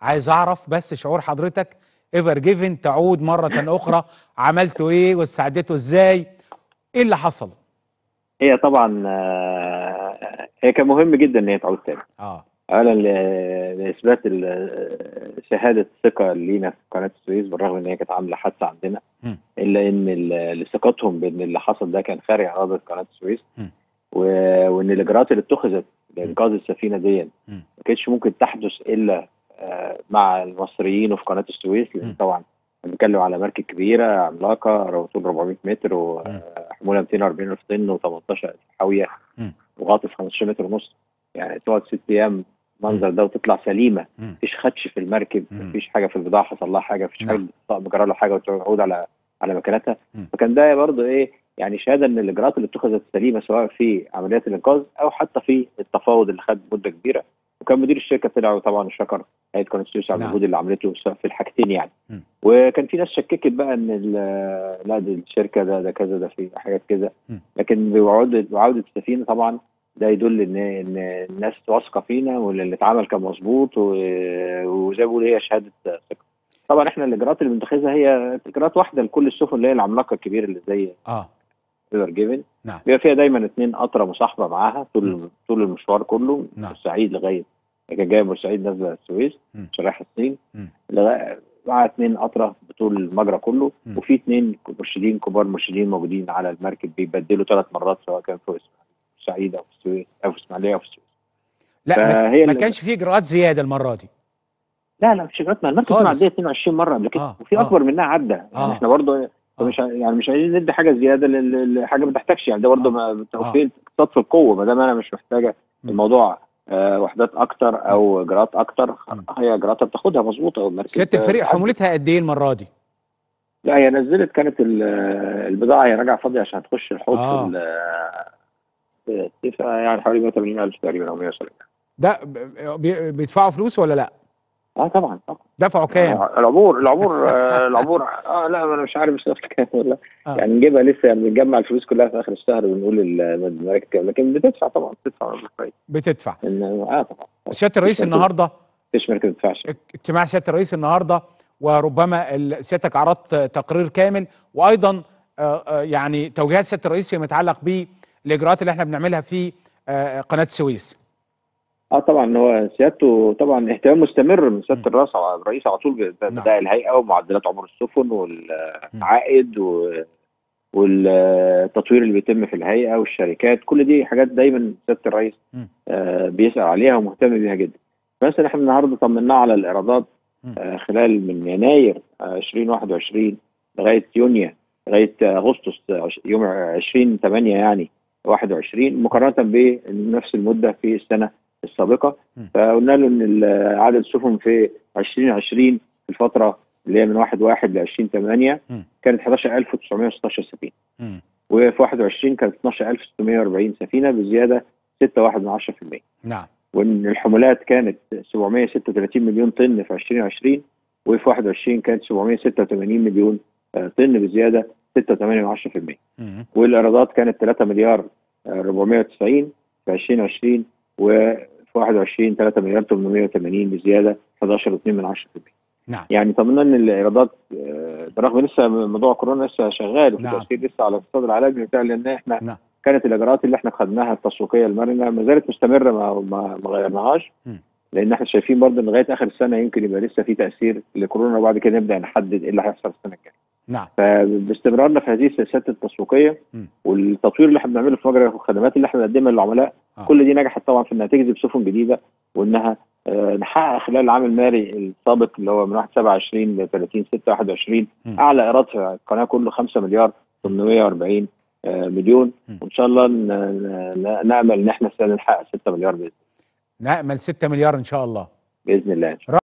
عايز اعرف بس شعور حضرتك ايفر جيفن تعود مره اخرى عملتوا ايه واستعدتوا ازاي ايه اللي حصل هي طبعا آه، هي كان مهم جدا ان هي تعود تاني اه اولا ل- لاثبات ال- شهاده ثقه لينا في قناه السويس بالرغم ان هي كانت عامله حادثه عندنا مم. الا ان ال- لثقتهم بان اللي حصل ده كان خارج اراضي قناه السويس مم. و- وان الاجراءات اللي اتخذت لانقاذ السفينه دي مم. ما كانتش ممكن تحدث الا آه، مع المصريين وفي قناه السويس لان مم. طبعا بنتكلم على مركب كبيره عملاقه طول 400 متر وحمولها 240 الف طن و18 حاويه مم. وغاطس 15 متر ونص يعني تقعد ست ايام المنظر ده وتطلع سليمه مم. مفيش خدش في المركب مم. مفيش حاجه في البضاعه حصل لها حاجه مفيش حاجه نعم. الطقم جرى له حاجه وتعود على على مكانتها مم. فكان ده برضه ايه يعني شهاده ان الاجراءات اللي اتخذت سليمه سواء في عمليات الانقاذ او حتى في التفاوض اللي خد مده كبيره وكان مدير الشركه طلع طبعا شكر هيئه قناه السويس على نعم. المجهود اللي عملته سواء في الحاجتين يعني مم. وكان في ناس شككت بقى ان ال- لا دي الشركه ده ده كذا ده في حاجات كذا مم. لكن بعوده بعوده السفينه طبعا ده يدل ان ان الناس واثقه فينا واللي اتعمل كان مظبوط و- وزي ما بيقولوا هي شهاده ثقه. طبعا احنا الاجراءات اللي بنتخذها هي اجراءات واحده لكل السفن اللي هي العملاقه الكبيره اللي زي اه ريفر جيفن نعم بيبقى فيها دايما اثنين قطره مصاحبه معاها طول طول المشوار كله من نعم. بورسعيد لغايه كان جايه من بورسعيد نازله السويس مم. عشان رايحه الصين مم. لغاية- مع اثنين قطره بطول المجرى كله مم. وفي اثنين مرشدين كبار مرشدين موجودين على المركب بيبدلوا ثلاث مرات سواء كان في بورسعيد او في السويس او في اسماعيليه او في السويس لا ما- فهي ما ال- كانش فيه اجراءات زياده المره دي لا لا مش اجراءات ما المركب خالص. دي معديه 22 مره قبل كده آه، وفي آه. اكبر منها عدى آه. يعني احنا برضه آه. مش ع- يعني مش عايزين ندي حاجه زياده لل- لحاجه ما تحتاجش يعني ده برضه آه. ما توفير اقتصاد في القوه ما دام انا مش محتاجه م. الموضوع آه وحدات اكتر او اجراءات اكتر م. هي اجراءاتها بتاخدها مظبوطه والمركب سياده الفريق آه، حمولتها قد ايه المره دي لا هي نزلت كانت ال- البضاعه هي راجعه فاضيه عشان هتخش الحوض آه. في ال- في الدفع يعني حوالي 180 الف تقريبا او 170 ده ب- بي- بيدفعوا فلوس ولا لا اه طبعا طبعا دفعوا كام آه، العبور العبور آه، العبور اه لا انا مش عارف بالظبط كام ولا آه. يعني نجيبها لسه يعني بنجمع الفلوس كلها في اخر الشهر ونقول المراكب كام لكن بتدفع طبعا بتدفع مبلغ كويس بتدفع إن- اه طبعا سياده الرئيس مش مركب. النهارده مفيش مركب ما بتدفعش اجتماع سياده الرئيس النهارده وربما ال- سيادتك عرضت تقرير كامل وايضا آه، آه، يعني توجيهات سياده الرئيس فيما يتعلق بالاجراءات اللي احنا بنعملها في آه، قناه السويس اه طبعا هو سيادته طبعا اهتمام مستمر من سياده م. الرئيس الرئيس على طول باداء الهيئه ومعدلات عمر السفن والعائد و- والتطوير اللي بيتم في الهيئه والشركات كل دي حاجات دايما سياده الرئيس م. آه بيسال عليها ومهتم بيها جدا مثلا احنا النهارده طمناه على الايرادات م. آه خلال من يناير آه 2021 لغايه يونيو لغايه آه، اغسطس آه، عش- يوم 20 8 يعني 21 مقارنه بنفس المده في السنه السابقه م. فقلنا له ان ال- عدد السفن في 2020 في الفتره اللي هي من 1 1 ل 20 8 م. كانت 11916 سفينه مم. وفي 21 كانت 12640 سفينه بزياده 6.1% نعم وان الحمولات كانت 736 مليون طن في 2020 وفي 21 كانت 786 مليون آه، طن بزياده 6.8% مم. والايرادات كانت 3 مليار آه، 490 في 2020 وفي 21 3 مليار 880 بزياده 11.2% نعم يعني طمنا ان الايرادات آه، برغم لسه موضوع كورونا لسه شغال وفي نعم. تاثير لسه على الاقتصاد العالمي وبتاع لان احنا نعم. كانت الاجراءات اللي احنا خدناها التسويقيه المرنه ما زالت مستمره ما ما, ما غيرناهاش م. لان احنا شايفين برضه إن لغايه اخر السنه يمكن يبقى لسه في تاثير لكورونا وبعد كده نبدا نحدد ايه اللي هيحصل السنه الجايه نعم فباستمرارنا في هذه السياسات التسويقيه م. والتطوير اللي احنا بنعمله في مجرى الخدمات اللي احنا بنقدمها للعملاء آه. كل دي نجحت طبعا في انها تجذب سفن جديده وانها آه، نحقق خلال العام المالي السابق اللي هو من 1 27 ل 30 6 21 م. اعلى ايراد في القناه كله 5 مليار 840 آه، مليون م. وان شاء الله ن- ن- نامل ان احنا السنه نحقق 6 مليار باذن نأمل 6 مليار ان شاء الله باذن الله